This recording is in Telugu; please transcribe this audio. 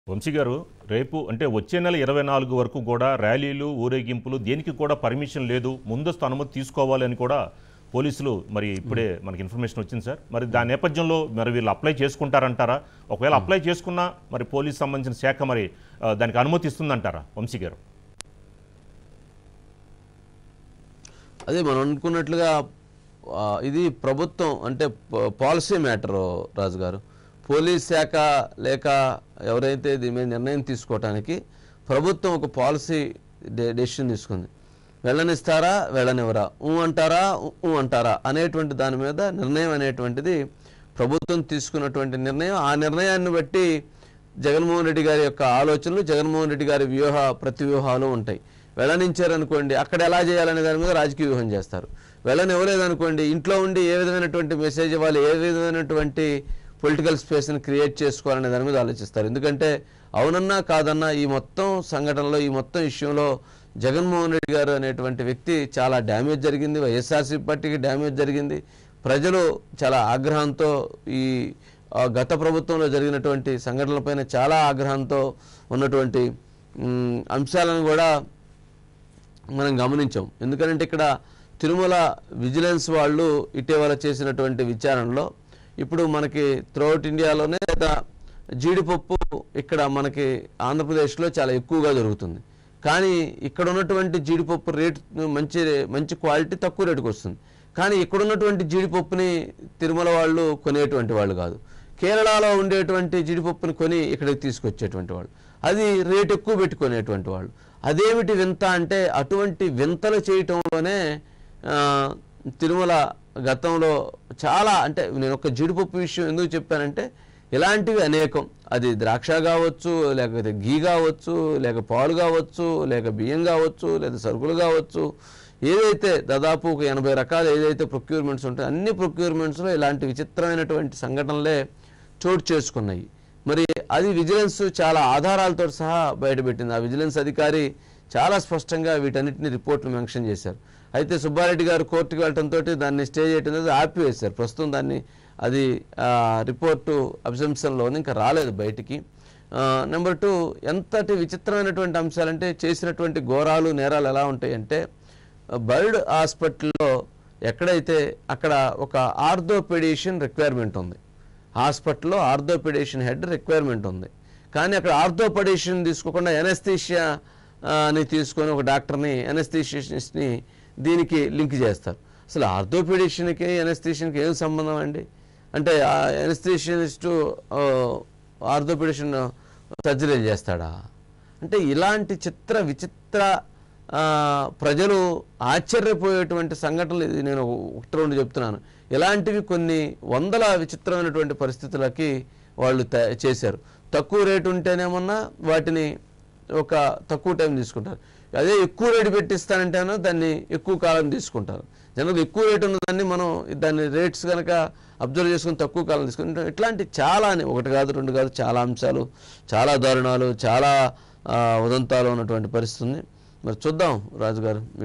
వంశీ గారు రేపు అంటే వచ్చే నెల ఇరవై నాలుగు వరకు కూడా ర్యాలీలు ఊరేగింపులు దేనికి కూడా పర్మిషన్ లేదు ముందస్తు అనుమతి తీసుకోవాలని కూడా పోలీసులు మరి ఇప్పుడే మనకి ఇన్ఫర్మేషన్ వచ్చింది సార్ మరి దాని నేపథ్యంలో మరి వీళ్ళు అప్లై చేసుకుంటారంటారా ఒకవేళ అప్లై చేసుకున్నా మరి పోలీస్ సంబంధించిన శాఖ మరి ఆ, దానికి అనుమతి ఇస్తుందంటారా వంశీ గారు అదే మనం అనుకున్నట్లుగా ఆ, ఇది ప్రభుత్వం అంటే ప- పాలసీ మ్యాటర్ రాజు గారు పోలీస్ శాఖ లేక ఎవరైతే దీని మీద నిర్ణయం తీసుకోవటానికి ప్రభుత్వం ఒక పాలసీ డె- డెసిషన్ తీసుకుంది వెళ్ళనిస్తారా వెళ్ళనివ్వరా ఊ అంటారా ఊ- ఊ అంటారా అనేటువంటి దాని మీద నిర్ణయం అనేటువంటిది ప్రభుత్వం తీసుకున్నటువంటి నిర్ణయం ఆ నిర్ణయాన్ని బట్టి జగన్మోహన్ రెడ్డి గారి యొక్క ఆలోచనలు జగన్మోహన్ రెడ్డి గారి వ్యూహ ప్రతివ్యూహాలు ఉంటాయి వెళ్ళనించారనుకోండి అక్కడ ఎలా చేయాలనే దాని మీద రాజకీయ వ్యూహం చేస్తారు వెళ్ళనివ్వలేదనుకోండి ఇంట్లో ఉండి ఏ విధమైనటువంటి మెసేజ్ ఇవ్వాలి ఏ విధమైనటువంటి పొలిటికల్ స్పేస్ని క్రియేట్ చేసుకోవాలనే దాని మీద ఆలోచిస్తారు ఎందుకంటే అవునన్నా కాదన్నా ఈ మొత్తం సంఘటనలో ఈ మొత్తం ఇష్యూలో జగన్మోహన్ రెడ్డి గారు అనేటువంటి వ్యక్తి చాలా డ్యామేజ్ జరిగింది వైఎస్ఆర్సీపీ పార్టీకి డ్యామేజ్ జరిగింది ప్రజలు చాలా ఆగ్రహంతో ఈ ఆ, గత ప్రభుత్వంలో జరిగినటువంటి సంఘటనలపైన చాలా ఆగ్రహంతో ఉన్నటువంటి మ్, అంశాలను కూడా మనం గమనించాం ఎందుకంటే ఇక్కడ తిరుమల విజిలెన్స్ వాళ్ళు ఇటీవల చేసినటువంటి విచారణలో ఇప్పుడు మనకి త్రూఅవుట్ ఇండియాలోనే లేదా జీడిపప్పు ఇక్కడ మనకి ఆంధ్రప్రదేశ్లో చాలా ఎక్కువగా దొరుకుతుంది కానీ ఇక్కడ ఉన్నటువంటి జీడిపప్పు రేట్ మంచి మంచి క్వాలిటీ తక్కువ రేటుకి వస్తుంది కానీ ఇక్కడ ఉన్నటువంటి జీడిపప్పుని తిరుమల వాళ్ళు కొనేటువంటి వాళ్ళు కాదు కేరళలో ఉండేటువంటి జీడిపప్పుని కొని ఇక్కడికి తీసుకొచ్చేటువంటి వాళ్ళు అది రేట్ ఎక్కువ పెట్టుకునేటువంటి వాళ్ళు అదేమిటి వింత అంటే అటువంటి వింతలు చేయటంలోనే ఆ, తిరుమల గతంలో చాలా అంటే నేను ఒక జీడిపప్పు విషయం ఎందుకు చెప్పానంటే ఇలాంటివి అనేకం అది ద్రాక్ష కావచ్చు లేకపోతే గీ కావచ్చు లేక పాలు కావచ్చు లేక బియ్యం కావచ్చు లేదా సరుకులు కావచ్చు ఏదైతే దాదాపు ఒక ఎనభై రకాలు ఏదైతే ప్రొక్యూర్మెంట్స్ ఉంటాయో అన్ని ప్రొక్యూర్మెంట్స్లో ఇలాంటి విచిత్రమైనటువంటి సంఘటనలే చోటు చేసుకున్నాయి మరి అది విజిలెన్స్ చాలా ఆధారాలతో సహా బయటపెట్టింది ఆ విజిలెన్స్ అధికారి చాలా స్పష్టంగా వీటన్నిటిని రిపోర్ట్లు మెన్షన్ చేశారు అయితే సుబ్బారెడ్డి గారు కోర్టుకు వెళ్ళడంతో దాన్ని స్టే చేయడం అనేది ఆపివేశారు ప్రస్తుతం దాన్ని అది ఆ, రిపోర్టు అబ్జంప్షన్లోని ఇంకా రాలేదు బయటికి నెంబర్ టూ ఎంతటి విచిత్రమైనటువంటి అంశాలంటే చేసినటువంటి ఘోరాలు నేరాలు ఎలా ఉంటాయంటే బర్డ్ హాస్పిటల్లో ఎక్కడైతే అక్కడ ఒక ఆర్థోపెడిషన్ రిక్వైర్మెంట్ ఉంది హాస్పిటల్లో ఆర్థోపెడిషన్ హెడ్ రిక్వైర్మెంట్ ఉంది కానీ అక్కడ ఆర్థోపెడిషన్ తీసుకోకుండా ఎనస్థీషియా అని తీసుకొని ఒక డాక్టర్ని ఎనస్థీషియనిస్ట్ని దీనికి లింక్ చేస్తారు అసలు ఆర్థోపెడిషన్కి ఎనస్థీషియన్కి ఏం సంబంధం అండి అంటే ఎనస్థీషియనిస్టు ఆర్థోపెడిషన్ సర్జరీలు చేస్తాడా అంటే ఇలాంటి చిత్ర విచిత్ర ఆ, ప్రజలు ఆశ్చర్యపోయేటువంటి సంఘటనలు ఇది నేను ఒకటి రెండు చెప్తున్నాను ఇలాంటివి కొన్ని వందల విచిత్రమైనటువంటి పరిస్థితులకి వాళ్ళు త- చేశారు తక్కువ రేటు ఉంటేనేమన్నా వాటిని ఒక తక్కువ టైం తీసుకుంటారు అదే ఎక్కువ రేటు పెట్టిస్తానంటేనో దాన్ని ఎక్కువ కాలం తీసుకుంటారు జనరల్గా ఎక్కువ రేటు ఉన్న దాన్ని మనం దాన్ని రేట్స్ కనుక అబ్జర్వ్ చేసుకుని తక్కువ కాలం తీసుకుంటాం ఇట్లాంటి చాలా అని ఒకటి కాదు రెండు కాదు చాలా అంశాలు చాలా దారుణాలు చాలా ఆ, ఉదంతాలు ఉన్నటువంటి పరిస్థితి ఉంది మరి చూద్దాం రాజుగారు